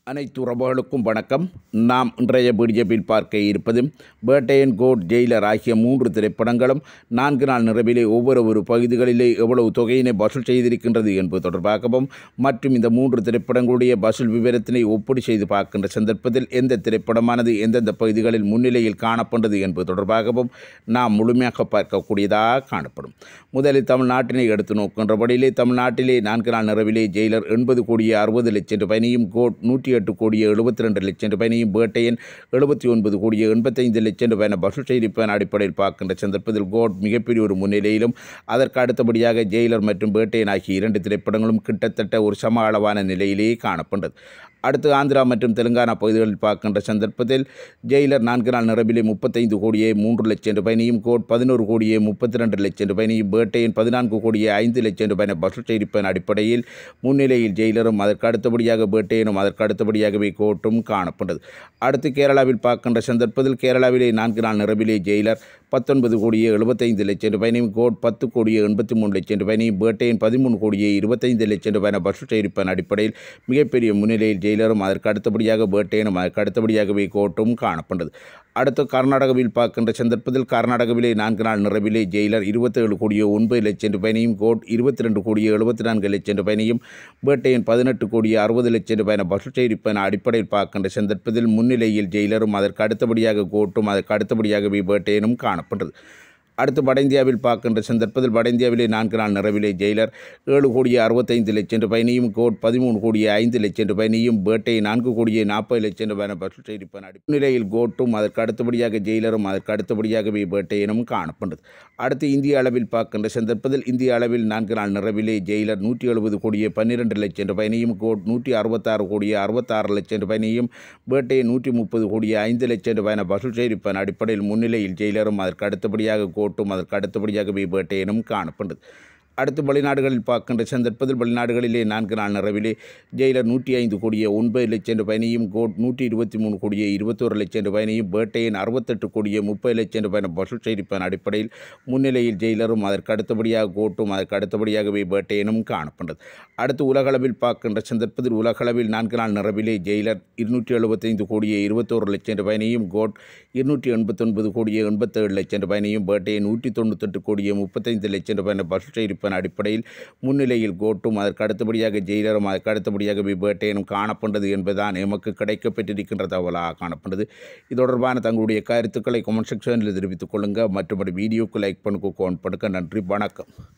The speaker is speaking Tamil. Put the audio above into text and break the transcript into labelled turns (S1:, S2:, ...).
S1: அனைத்து உறவுகளுக்கும் வணக்கம் நாம் இன்றைய பிடிஜபியில் பார்க்க இருப்பது பேட்டையன் கோட் ஜெயிலர் ஆகிய மூன்று திரைப்படங்களும் நான்கு நாள் நிறைவிலே ஒவ்வொரு ஒரு பகுதிகளிலே எவ்வளவு தொகையினை வசூல் செய்திருக்கின்றது என்பது தொடர்பாகவும் மற்றும் இந்த மூன்று திரைப்படங்களுடைய வசூல் விவரத்தினை ஒப்பீடு செய்து பார்க்கின்ற சந்தர்ப்பத்தில் எந்த திரைப்படமானது எந்தெந்த பகுதிகளில் முன்னிலையில் காணப்பட்டது என்பது தொடர்பாகவும் நாம் முழுமையாக பார்க்கக்கூடியதாக காணப்படும் முதலில் தமிழ்நாட்டினை எடுத்து நோக்கின்றபடியிலே தமிழ்நாட்டிலே நான்கு நாள் நிறைவிலே ஜெயிலர் எண்பது கோடியே அறுபது லட்சம் ரூபாயினையும் கோட் நூற்றி எட்டு கோடியே எழுபத்தி ரெண்டு லட்சம் ரூபாயினையும் பேட்டையன் எழுபத்தி ஒன்பது கோடியே எண்பத்தைந்து லட்சம் ரூபாய் வசூல் செய்திருப்பதன் அடிப்படையில் பார்க்கின்ற சந்தர்ப்பத்தில் கோட் மிகப்பெரிய ஒரு முன்னிலையிலும் அதற்கு அடுத்தபடியாக ஜெயிலர் மற்றும் பேட்டையன் ஆகிய இரண்டு திரைப்படங்களும் கிட்டத்தட்ட ஒரு சம அளவான நிலையிலேயே காணப்பட்டது அடுத்து ஆந்திரா மற்றும் தெலுங்கானா பகுதிகளில் பார்க்கின்ற சந்தர்ப்பத்தில் ஜெயிலர் நான்கு நாள் நிரம்பிலே முப்பத்தைந்து கோடியே மூன்று லட்சம் ரூபாயினையும் கோட் பதினோரு கோடியே முப்பத்தி ரெண்டு லட்சம் ரூபாயினையும் பேட்டையின் பதினான்கு கோடியே ஐந்து லட்சம் ரூபாய் வசூல் செய்திருப்பதன் அடிப்படையில் முன்னிலையில் ஜெயிலரும் அதற்கு அடுத்தபடியாக பேட்டையனும் அதற்கு அடுத்தபடியாகவே கோட்டும் காணப்பட்டது அடுத்து கேரளாவில் பார்க்கின்ற சந்தர்ப்பத்தில் கேரளாவிலே நான்கு நாள் நிரம்பிலே ஜெயிலர் பத்தொன்பது கோடியே எழுபத்தைந்து லட்சம் ரூபாயினையும் கோட் பத்து கோடியே எண்பத்தி மூணு லட்சம் ரூபாயினையும் பேட்டையின் பதிமூணு கோடியே இருபத்தைந்து லட்சம் ரூபாய் வசூல் செய்திருப்பதன் அடிப்படையில் மிகப்பெரிய முன்னிலையில் ஜெயிலரும் அதற்கு அடுத்தபடியாக பேட்டையனும் அதற்கு அடுத்தபடியாகவே கோட்டும் காணப்பட்டது அடுத்து கர்நாடகாவில் பார்க்கின்ற சந்தர்ப்பத்தில் கர்நாடகாவிலே நான்கு நாள் நிறைவிலே ஜெயிலர் இருபத்தேழு கோடியே ஒன்பது லட்சம் ரூபாயினையும் கோட் இருபத்தி ரெண்டு கோடியே எழுபத்தி நான்கு லட்சம் ரூபாயினையும் பேட்டையின் பதினெட்டு கோடியே அறுபது லட்சம் ரூபாய் வசூல் செய்திருப்பதன் அடிப்படையில் பார்க்கின்ற சந்தர்ப்பத்தில் முன்னிலையில் ஜெயிலரும் அதற்கு அடுத்தபடியாக கோட்டும் அதற்கு அடுத்தபடியாகவே பேட்டையனும் காணப்பட்டது அடுத்து வட இந்தியாவில் பார்க்கின்ற சந்தர்ப்பத்தில் வட இந்தியாவிலே நான்கு நாள் நிறைவிலே ஜெயிலர் ஏழு கோடியே அறுபத்தைந்து லட்சம் ரூபாயினையும் கோட் பதிமூணு கோடியே ஐந்து லட்சம் ரூபாயினையும் பேட்டை நான்கு கோடியே நாற்பது லட்சம் ரூபாய் வசூல் செய்திருப்பன் அடிப்படையில் கோட்டும் அதற்கு அடுத்தபடியாக ஜெயிலரும் அதற்கு அடுத்தபடியாகவே பேட்டையினும் காணப்பட்டது அடுத்து இந்திய அளவில் பார்க்கின்ற சந்தர்ப்பத்தில் இந்திய அளவில் நான்கு நாள் நிறைவிலே ஜெயிலர் நூற்றி எழுபது கோடியே பன்னிரெண்டு லட்சம் ரூபாயினையும் கோட் நூற்றி அறுபத்தாறு கோடியே அறுபத்தாறு லட்சம் ரூபாயினையும் பேட்டை நூற்றி முப்பது கோடியே ஐந்து லட்சம் ரூபாய் வசூல் செய்திருப்பன் அடிப்படையில் முன்னிலையில் ஜெயிலரும் அதற்கு அடுத்தபடியாக கோட்டும் அதற்கு அடுத்தபடியாகவே பேட்டையனும் காணப்பட்டது அடுத்து வெளிநாடுகளில் பார்க்கின்ற சந்தர்ப்பத்தில் வெளிநாடுகளிலே நான்கு நாள் நிறைவிலே ஜெயிலர் நூற்றி ஐந்து கோடியே ஒன்பது லட்சம் ரூபாயினையும் கோட் நூற்றி இருபத்தி மூணு கோடியே இருபத்தோரு லட்சம் ரூபாயினையும் பேட்டையின் அறுபத்தெட்டு கோடியே முப்பது லட்சம் ரூபாய் வசூல் செய்திருப்பதன் அடிப்படையில் முன்னிலையில் ஜெயிலரும் அதற்கு அடுத்தபடியாக கோட்டும் அதற்கு அடுத்தபடியாகவே பேட்டையனும் காணப்பட்டது அடுத்து உலகளவில் பார்க்கின்ற சந்தர்ப்பத்தில் உலகளவில் நான்கு நாள் நிறைவிலே ஜெயிலர் இருநூற்றி எழுபத்தைந்து கோடியே இருபத்தோரு லட்சம் ரூபாயினையும் கோட் இருநூற்றி எண்பத்தொன்பது கோடியே எண்பத்தேழு லட்சம் ரூபாயினையும் பேட்டையை நூற்றி தொண்ணூத்தெட்டு கோடியே முப்பத்தைந்து லட்சம் ரூபாய் வசூல் செய்திருப்பதன் அடிப்படையில் முன்னிலையில் கோட்டும் அதற்கு அடுத்தபடியாக ஜெயிலரும் அதற்கு அடுத்தபடியாக பேட்டையனும் காணப்பட்டது என்பதுதான் எமக்கு கிடைக்கப்பெற்றிருக்கின்ற தகவலாக காணப்பட்டது இது தொடர்பான தங்களுடைய கருத்துக்களை கமெண்ட் செக்ஷனில் தெரிவித்துக் கொள்ளுங்கள் மற்றபடி வீடியோக்கு லைக் பண்ணுங்க கோன் பண்ணுங்க நன்றி வணக்கம்